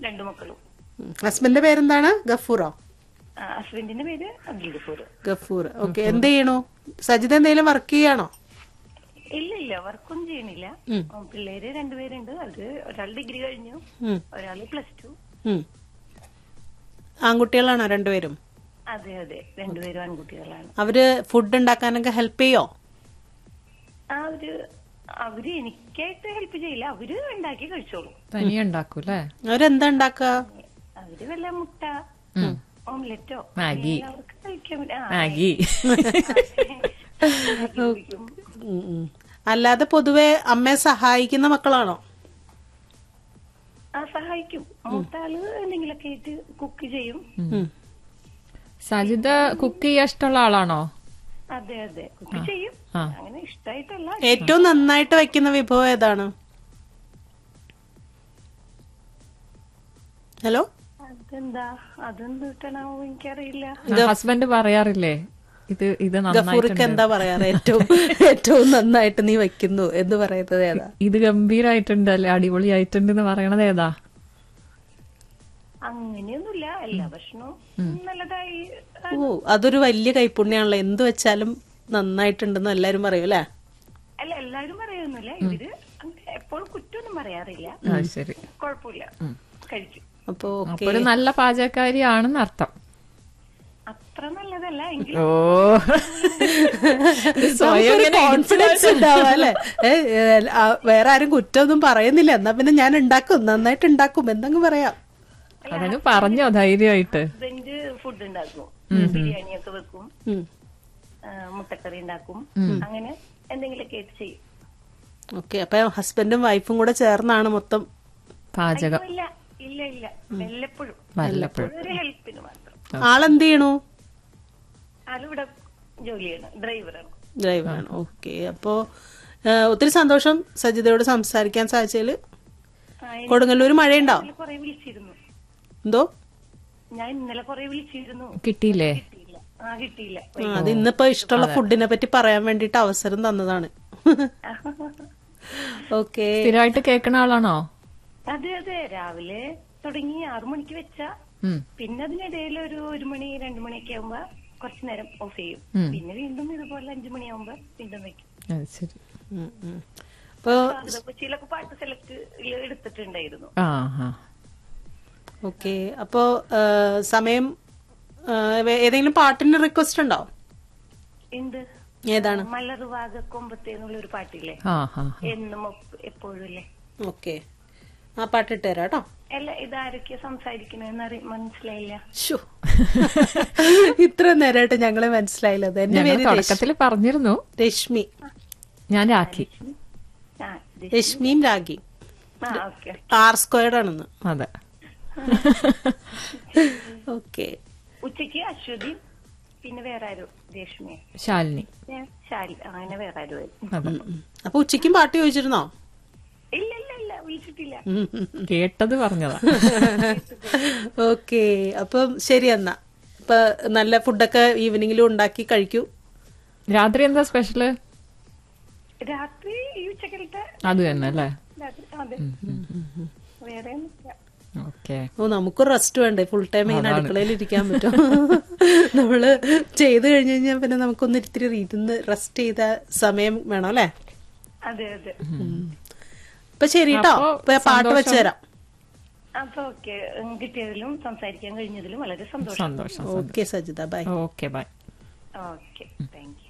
രണ്ടു മക്കളും ഹസ്ബൻഡിന്റെ പേരെന്താണ് ഗഫൂറോ ആ, ഹസ്ബൻഡിന്റെ പേര് അബ്ദുൽ ഗഫൂർ ഗഫൂർ ഓക്കെ എന്ത് ചെയ്യണു സജിത എന്തെങ്കിലും വർക്ക് ചെയ്യാണോ ഇല്ല ഇല്ല വർക്കൊന്നും ചെയ്യണില്ല ഉം. ഉം, പിള്ളേര് രണ്ടുപേരുണ്ട് അത് ഒരാൾ ഡിഗ്രി കഴിഞ്ഞു ഉം, ഒരാള് പ്ലസ് ടു ഉം. ആൺകുട്ടികളാണോ രണ്ടുപേരും അതെ അതെ രണ്ടുപേരും ആൺകുട്ടികളാണ് അവര് ഫുഡ് ഉണ്ടാക്കാനൊക്കെ ഹെൽപ്പ് ചെയ്യോ ആ ഒരു അവര് എനിക്കായിട്ട് ഹെൽപ്പ് ചെയ്യില്ല അവര് ഉണ്ടാക്കി കഴിച്ചോളൂ തനിയെ ഉണ്ടാക്കൂ അല്ലേ അവരെന്താ ഉണ്ടാക്കുക അവര് വല്ല മുട്ട ഓംലെറ്റോ മാഗി. അങ്ങനെ അവർക്ക് കഴിക്കാൻ വേണ്ടി- ആ, മാഗി മാഗി കുടിക്കും. ഉം, ഉം. അല്ലാതെ പൊതുവെ അമ്മയെ സഹായിക്കുന്ന മക്കളാണോ ആ സഹായിക്കും മൂത്താള് എന്തെങ്കിലുമൊക്കെ ആയിട്ട് കുക്ക് ചെയ്യും ഉം. സജിത കുക്ക് ചെയ്യാൻ ഇഷ്ടമുള്ള ആളാണോ അതെ അതെ കുക്ക് ചെയ്യും ആ. അങ്ങനെ ഇഷ്ടായിട്ടല്ല ഏറ്റവും നന്നായിട്ട് വെക്കുന്ന വിഭവം ഏതാണ് ഹലോ അതെന്താ അതെന്ത് കിട്ടണോ എനിക്കറിയില്ല ഹസ്ബൻഡ് പറയാറില്ലേ ഇത് ഇത് ഗഫൂർക്ക് നന്നായിട്ടുണ്ട് എന്താ പറയാറ് ഏറ്റവും ഏറ്റവും നന്നായിട്ട് നീ വെക്കുന്നു എന്ന് പറയുന്നത് ഏതാ ഇത് ഗംഭീരായിട്ടുണ്ട് അല്ലെ അടിപൊളിയായിട്ടുണ്ട് എന്ന് പറയണത് ഏതാ അങ്ങനെയൊന്നുമില്ല എല്ലാ ഭക്ഷണവും നല്ലതായി ആ, ഓ അതൊരു വലിയ കൈപ്പുണ്യാണല്ലോ എന്ത് വെച്ചാലും നന്നായിട്ടുണ്ടെന്ന് എല്ലാരും പറയും അല്ലേ അല്ല എല്ലാരും പറയുന്നില്ല ഇവര് അങ്ങനെ എപ്പോഴും കുറ്റമൊന്നും പറയാറില്ല ആ, ശരി കുഴപ്പമില്ല കഴിക്കും അപ്പൊ അപ്പൊ ഒരു നല്ല പാചകക്കാരിയാണെന്ന് അർത്ഥം അത്ര നല്ലതല്ല എങ്കിലും ഓ സ്വയം ഇങ്ങനെ കോൺഫിഡൻസ് ഉണ്ടാവാ അല്ലെ വേറെ ആരും കുറ്റമൊന്നും പറയുന്നില്ല എന്നാ പിന്നെ ഞാൻ ഉണ്ടാക്കും നന്നായിട്ട് ഉണ്ടാക്കും എന്തെങ്കിലും പറയാം അതങ്ങ് പറഞ്ഞോ ധൈര്യമായിട്ട് ഹസ്ബൻഡ് ഫുഡ് ഉണ്ടാക്കും ബിരിയാണിയൊക്കെ വെക്കും ഉം. ആ, മുട്ടക്കറി ഉണ്ടാക്കും അങ്ങനെ എന്തെങ്കിലുമൊക്കെ ആയിട്ട് ചെയ്യും ഓക്കെ അപ്പൊ ഹസ്ബൻഡും വൈഫും കൂടെ ചേർന്നാണ് മൊത്തം പാചകം ഇല്ല ഇല്ല ഇല്ല വല്ലപ്പോഴും വല്ലപ്പോഴും ഒരു ഹെൽപ്പിന് മാത്രം ആളെന്ത് ചെയ്യണു ആളിവിടെ ജോലി ചെയ്യണം ഡ്രൈവറാണ് ഡ്രൈവറാണ് ഓക്കെ അപ്പോ ആ, ഒത്തിരി സന്തോഷം സജിതയോട് സംസാരിക്കാൻ സാധിച്ചതിൽ ആ, കൊടുങ്ങല്ലൂർ മഴയുണ്ടോ ഇന്നലെ കുറെ വിളിച്ചിരുന്നു എന്തോ ഞാൻ ഇന്നലെ കുറെ വിളിച്ചിരുന്നു കിട്ടിയില്ലേ കിട്ടിയില്ല ആ കിട്ടിയില്ല ആ, അത് ഇന്നിപ്പോ ഇഷ്ടമുള്ള ഫുഡിനെ പറ്റി പറയാൻ വേണ്ടിട്ട് അവസരം തന്നതാണ് ഓക്കെ സ്ഥിരമായിട്ട് കേൾക്കണ ആളാണോ അതെ അതെ രാവിലെ തുടങ്ങി ആറു മണിക്ക് വെച്ച ഉം. പിന്നെ അതിനിടയിൽ ഒരു ഒരു മണി രണ്ടു മണിയൊക്കെ ആവുമ്പോ കുറച്ചു നേരം ഓഫ് ചെയ്യും പിന്നെ വീണ്ടും ഇതുപോലെ അഞ്ചു മണിയാവുമ്പോ വീണ്ടും വെക്കും അത് ശരി അപ്പൊ അത് കൊച്ചിയിലൊക്കെ പാട്ട് സെലക്ട് എടുത്തിട്ടുണ്ടായിരുന്നു ആ ആ ഓക്കെ അപ്പോ ആ, സമയം ആ, വേ- ഏതെങ്കിലും പാട്ടിന് റിക്വസ്റ്റ് ഉണ്ടോ എന്ത് ഏതാണ് മലറുവാക കൊമ്പത്തെ എന്നുള്ള ഒരു പാട്ടില്ലേ ആ ആ എന്നും ഒപ്പ്- എപ്പോഴും ഇല്ലേ ഓക്കെ ആ പാട്ട് ഇട്ടുതരാം കേട്ടോ അല്ല ഇതാരൊക്കെയാ സംസാരിക്കണെന്ന് അറി മനസ്സിലായില്ല ശ്ശോ. ഇത്ര നേരമായിട്ട് ഞങ്ങളെ മനസ്സിലായില്ലത് എന്റെ ഞങ്ങൾ പേര് രശ്മി. തുടക്കത്തിൽ പറഞ്ഞിരുന്നു രശ്മി ഞാൻ രാഖി ആ ഇത് രശ്മിയും രാഗി ആ ഓക്കെ ആർ സ്ക്വയർഡ് ആണെന്ന് അതെ ഓക്കെ ഉച്ചയ്ക്ക് അശ്വതി പിന്നെ വേറെ ആരും രേഷ്മയ ശാലിനി ഞാൻ ശാലി അങ്ങനെ വേറെ ആരും ആയിരുന്നു. അതെ അപ്പൊ ഉച്ചയ്ക്കും പാട്ട് ചോദിച്ചിരുന്നോ ഇല്ല ഇല്ല ഇല്ല വിളിച്ചിട്ടില്ല കേട്ടത് പറഞ്ഞതാ ഓക്കെ അപ്പം ശരി എന്നാ ഇപ്പൊ നല്ല ഫുഡൊക്കെ ഈവനിങ്ങിലും ഉണ്ടാക്കി കഴിക്കൂ രാത്രി എന്താ സ്പെഷ്യല് രാത്രി ഈ ഉച്ചക്കലത്തെ അത് തന്നെ അല്ലേ രാത്രി അതെ വേറെ ഒന്നുമില്ല ഓക്കെ ഓ നമുക്ക് റെസ്റ്റ് വേണ്ടേ ഫുൾ ടൈം ഇങ്ങനെ അടുക്കളയിൽ ഇരിക്കാൻ പറ്റും നമ്മള് ചെയ്ത് കഴിഞ്ഞു കഴിഞ്ഞാൽ പിന്നെ നമുക്കൊന്ന് ഇത്തിരി ഇരുന്ന് റെസ്റ്റ് ചെയ്ത സമയം വേണം അല്ലേ അതെ അതെ ഇപ്പൊ ശരി കേട്ടോ അപ്പൊ ഇപ്പൊ ഞാൻ പാട്ട് വെച്ച് തരാം അപ്പൊ ഓക്കെ കിട്ടിയതിലും സംസാരിക്കാൻ കഴിഞ്ഞതിലും വളരെ സന്തോഷം സന്തോഷം okay Sajitha bye okay bye okay thank U